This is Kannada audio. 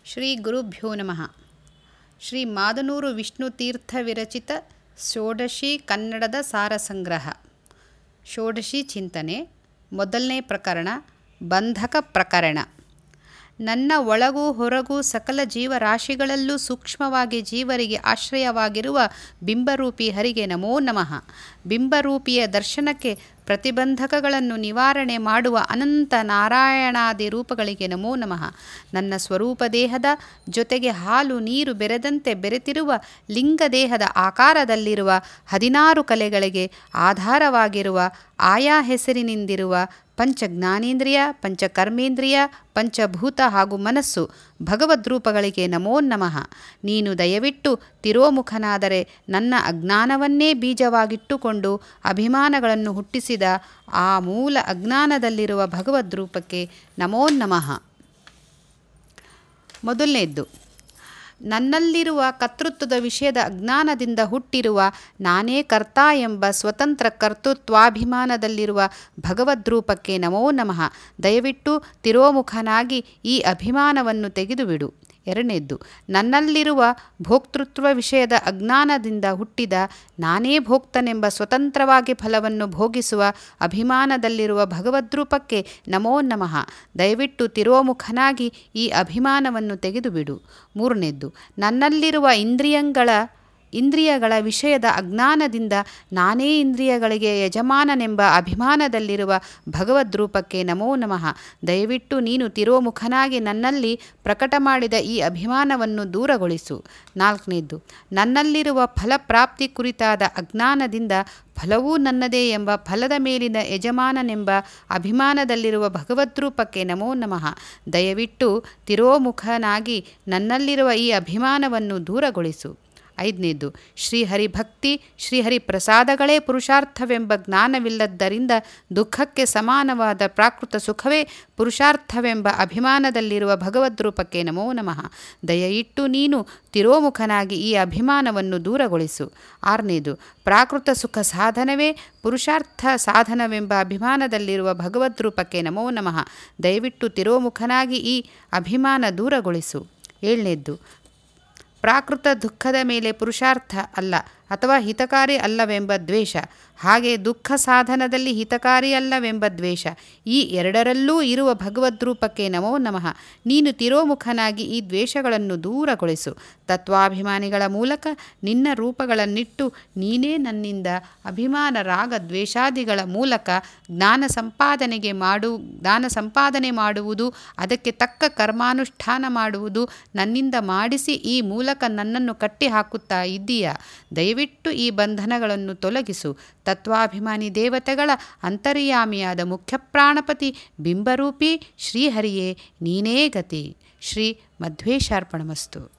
ಶ್ರೀ ಗುರುಭ್ಯೋ ನಮಃ ಶ್ರೀ ಮಾದನೂರು ವಿಷ್ಣುತೀರ್ಥ ವಿರಚಿತ ಷೋಡಶಿ ಕನ್ನಡದ ಸಾರಸಂಗ್ರಹ ಷೋಡಶಿ ಚಿಂತನೆ ಮೊದಲನೇ ಪ್ರಕರಣ ಬಂಧಕ ಪ್ರಕರಣ ನನ್ನ ಒಳಗೂ ಹೊರಗೂ ಸಕಲ ಜೀವರಾಶಿಗಳಲ್ಲೂ ಸೂಕ್ಷ್ಮವಾಗಿ ಜೀವರಿಗೆ ಆಶ್ರಯವಾಗಿರುವ ಬಿಂಬರೂಪಿ ಹರಿಗೆ ನಮೋ ನಮಃ ಬಿಂಬರೂಪಿಯ ದರ್ಶನಕ್ಕೆ ಪ್ರತಿಬಂಧಕಗಳನ್ನು ನಿವಾರಣೆ ಮಾಡುವ ಅನಂತ ನಾರಾಯಣಾದಿ ರೂಪಗಳಿಗೆ ನಮೋ ನಮಃ ನನ್ನ ಸ್ವರೂಪ ದೇಹದ ಜೊತೆಗೆ ಹಾಲು ನೀರು ಬೆರೆದಂತೆ ಬೆರೆತಿರುವ ಲಿಂಗದೇಹದ ಆಕಾರದಲ್ಲಿರುವ ಹದಿನಾರು ಕಲೆಗಳಿಗೆ ಆಧಾರವಾಗಿರುವ ಆಯಾ ಹೆಸರಿನಿಂದಿರುವ ಪಂಚ ಜ್ಞಾನೇಂದ್ರಿಯ ಪಂಚಕರ್ಮೇಂದ್ರಿಯ ಪಂಚಭೂತ ಹಾಗೂ ಮನಸ್ಸು ಭಗವದ್ರೂಪಗಳಿಗೆ ನಮೋ ನಮಃ ನೀನು ದಯವಿಟ್ಟು ತಿರೋಮುಖನಾದರೆ ನನ್ನ ಅಜ್ಞಾನವನ್ನೇ ಬೀಜವಾಗಿಟ್ಟುಕೊಂಡು ಅಭಿಮಾನಗಳನ್ನು ಹುಟ್ಟಿಸಿದ ಆ ಮೂಲ ಅಜ್ಞಾನದಲ್ಲಿರುವ ಭಗವದ್ರೂಪಕ್ಕೆ ನಮೋ ನಮಃ ಮೊದಲನೇದ್ದು ನನ್ನಲ್ಲಿರುವ ಕರ್ತೃತ್ವದ ವಿಷಯದ ಅಜ್ಞಾನದಿಂದ ಹುಟ್ಟಿರುವ ನಾನೇ ಕರ್ತ ಎಂಬ ಸ್ವತಂತ್ರ ಕರ್ತೃತ್ವಾಭಿಮಾನದಲ್ಲಿರುವ ಭಗವದ್ರೂಪಕ್ಕೆ ನಮೋ ನಮಃ ದಯವಿಟ್ಟು ತಿರೋಮುಖನಾಗಿ ಈ ಅಭಿಮಾನವನ್ನು ತೆಗೆದುಬಿಡು ಎರಡನೇದ್ದು ನನ್ನಲ್ಲಿರುವ ಭೋಕ್ತೃತ್ವ ವಿಷಯದ ಅಜ್ಞಾನದಿಂದ ಹುಟ್ಟಿದ ನಾನೇ ಭೋಕ್ತನೆಂಬ ಸ್ವತಂತ್ರವಾಗಿ ಫಲವನ್ನು ಭೋಗಿಸುವ ಅಭಿಮಾನದಲ್ಲಿರುವ ಭಗವದ್ರೂಪಕ್ಕೆ ನಮೋ ನಮಃ ದಯವಿಟ್ಟು ತಿರೋಮುಖನಾಗಿ ಈ ಅಭಿಮಾನವನ್ನು ತೆಗೆದುಬಿಡು ಮೂರನೇದ್ದು ನನ್ನಲ್ಲಿರುವ ಇಂದ್ರಿಯಗಳ ಇಂದ್ರಿಯಗಳ ವಿಷಯದ ಅಜ್ಞಾನದಿಂದ ನಾನೇ ಇಂದ್ರಿಯಗಳಿಗೆ ಯಜಮಾನನೆಂಬ ಅಭಿಮಾನದಲ್ಲಿರುವ ಭಗವದ್ರೂಪಕ್ಕೆ ನಮೋ ನಮಃ ದಯವಿಟ್ಟು ನೀನು ತಿರೋಮುಖನಾಗಿ ನನ್ನಲ್ಲಿ ಪ್ರಕಟ ಮಾಡಿದ ಈ ಅಭಿಮಾನವನ್ನು ದೂರಗೊಳಿಸು ನಾಲ್ಕನೇದ್ದು ನನ್ನಲ್ಲಿರುವ ಫಲಪ್ರಾಪ್ತಿ ಕುರಿತಾದ ಅಜ್ಞಾನದಿಂದ ಫಲವೂ ನನ್ನದೇ ಎಂಬ ಫಲದ ಮೇಲಿನ ಯಜಮಾನನೆಂಬ ಅಭಿಮಾನದಲ್ಲಿರುವ ಭಗವದ್ರೂಪಕ್ಕೆ ನಮೋ ನಮಃ ದಯವಿಟ್ಟು ತಿರೋಮುಖನಾಗಿ ನನ್ನಲ್ಲಿರುವ ಈ ಅಭಿಮಾನವನ್ನು ದೂರಗೊಳಿಸು ಐದನೇದು ಶ್ರೀಹರಿಭಕ್ತಿ ಶ್ರೀಹರಿ ಪ್ರಸಾದಗಳೇ ಪುರುಷಾರ್ಥವೆಂಬ ಜ್ಞಾನವಿಲ್ಲದ್ದರಿಂದ ದುಃಖಕ್ಕೆ ಸಮಾನವಾದ ಪ್ರಾಕೃತ ಸುಖವೇ ಪುರುಷಾರ್ಥವೆಂಬ ಅಭಿಮಾನದಲ್ಲಿರುವ ಭಗವದ್ರೂಪಕ್ಕೆ ನಮೋ ನಮಃ ದಯಯಿಟ್ಟು ನೀನು ತಿರೋಮುಖನಾಗಿ ಈ ಅಭಿಮಾನವನ್ನು ದೂರಗೊಳಿಸು ಆರನೇದು ಪ್ರಾಕೃತ ಸುಖ ಸಾಧನವೇ ಪುರುಷಾರ್ಥ ಸಾಧನವೆಂಬ ಅಭಿಮಾನದಲ್ಲಿರುವ ಭಗವದ್ರೂಪಕ್ಕೆ ನಮೋ ನಮಃ ದಯವಿಟ್ಟು ತಿರೋಮುಖನಾಗಿ ಈ ಅಭಿಮಾನ ದೂರಗೊಳಿಸು ಏಳನೇದ್ದು ಪ್ರಾಕೃತ ದುಃಖದ ಮೇಲೆ ಪುರುಷಾರ್ಥ ಅಲ್ಲ ಅಥವಾ ಹಿತಕಾರಿ ಅಲ್ಲವೆಂಬ ದ್ವೇಷ ಹಾಗೆ ದುಃಖ ಸಾಧನದಲ್ಲಿ ಹಿತಕಾರಿ ಅಲ್ಲವೆಂಬ ದ್ವೇಷ ಈ ಎರಡರಲ್ಲೂ ಇರುವ ಭಗವದ್ರೂಪಕ್ಕೆ ನಮೋ ನಮಃ ನೀನು ತಿರೋಮುಖನಾಗಿ ಈ ದ್ವೇಷಗಳನ್ನು ದೂರಗೊಳಿಸು ತತ್ವಾಭಿಮಾನಿಗಳ ಮೂಲಕ ನಿನ್ನ ರೂಪಗಳನ್ನಿಟ್ಟು ನೀನೇ ನನ್ನಿಂದ ಅಭಿಮಾನ ರಾಗ ದ್ವೇಷಾದಿಗಳ ಮೂಲಕ ಜ್ಞಾನ ಸಂಪಾದನೆಗೆ ಮಾಡು ಜ್ಞಾನ ಸಂಪಾದನೆ ಮಾಡುವುದು ಅದಕ್ಕೆ ತಕ್ಕ ಕರ್ಮಾನುಷ್ಠಾನ ಮಾಡುವುದು ನನ್ನಿಂದ ಮಾಡಿಸಿ ಈ ಮೂಲಕ ನನ್ನನ್ನು ಕಟ್ಟಿ ಹಾಕುತ್ತಾ ಇದ್ದೀಯ ದಯವಿಟ್ಟು ಈ ಬಂಧನಗಳನ್ನು ತೊಲಗಿಸು ತತ್ವಾಭಿಮಾನಿ ದೇವತೆಗಳ ಅಂತರ್ಯಾಮಿಯಾದ ಮುಖ್ಯಪ್ರಾಣಪತಿ ಬಿಂಬರೂಪಿ ಶ್ರೀಹರಿಯೇ ನೀನೇ ಗತಿ ಶ್ರೀ ಮಧ್ವೇಶಾರ್ಪಣಮಸ್ತು